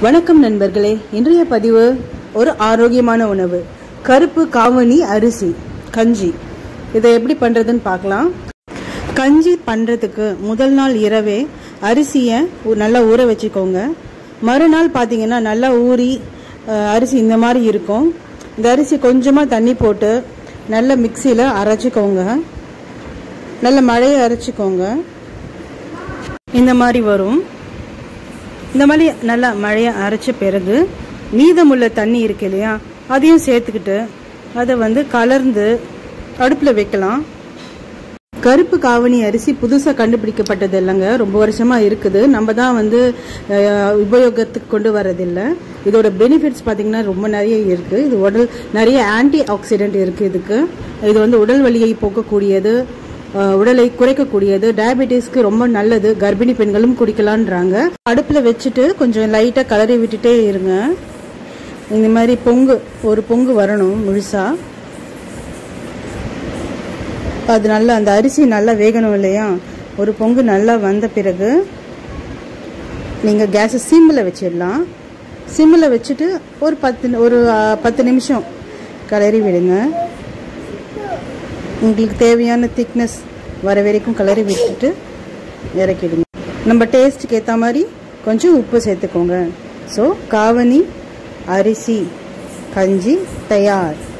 வணக்கம் நண்பர்களே இன்றைய பதிவு ஒரு ஆரோக்கியமான உணவு கருப்பு காவணி அரிசி கஞ்சி இதை எப்படி பண்ணுறதுன்னு பார்க்கலாம் கஞ்சி பண்ணுறதுக்கு முதல் நாள் இரவே அரிசியை ஊ- நல்லா ஊற வச்சுக்கோங்க மறுநாள் பார்த்தீங்கன்னா நல்லா ஊறி அஹ், அரிசி இந்த மாதிரி இருக்கும் இந்த அரிசி கொஞ்சமாக தண்ணி போட்டு நல்ல மிக்சியில் அரைச்சிக்கோங்க நல்ல மழையை அரைச்சிக்கோங்க இந்த மாதிரி வரும் இந்த மாதிரி நல்லா மழையை அரைச்ச பிறகு மீதமுள்ள தண்ணி இருக்கு இல்லையா அதையும் சேர்த்துக்கிட்டு அதை வந்து கலர்ந்து அடுப்பில் வைக்கலாம் கருப்பு காவணி அரிசி புதுசாக கண்டுபிடிக்கப்பட்டது இல்லைங்க ரொம்ப வருஷமா இருக்குது நம்ம தான் வந்து அஹ், உபயோகத்துக்கு கொண்டு வரதில்லை இதோட பெனிஃபிட்ஸ் பார்த்தீங்கன்னா ரொம்ப நிறைய இருக்கு இது உடல் நிறைய ஆன்டி ஆக்சிடென்ட் இருக்கு இதுக்கு இது வந்து உடல் வலியை போக்கக்கூடியது அஹ், உடலை குறைக்கக்கூடியது டயபெட்டிஸ்க்கு ரொம்ப நல்லது கர்ப்பிணி பெண்களும் குடிக்கலான்றாங்க அடுப்பில் வச்சுட்டு கொஞ்சம் லைட்டாக கலரி விட்டுட்டே இருங்க இந்த மாதிரி பொங்கு ஒரு பொங்கு வரணும் முழுசா அது நல்லா அந்த அரிசி நல்லா வேகணும் இல்லையா ஒரு பொங்கு நல்லா வந்த பிறகு நீங்கள் கேஸை சிம்மில் வச்சிடலாம் சிம்மில் வச்சுட்டு ஒரு பத்து ஒரு ஆ, பத்து நிமிஷம் கிளறி விடுங்க உங்களுக்கு தேவையான திக்னஸ் வர வரைக்கும் கிளறி விட்டுட்டு இறக்கிடுங்க நம்ம டேஸ்ட்டுக்கு ஏற்ற மாதிரி கொஞ்சம் உப்பு சேர்த்துக்கோங்க ஸோ காவணி அரிசி கஞ்சி தயார்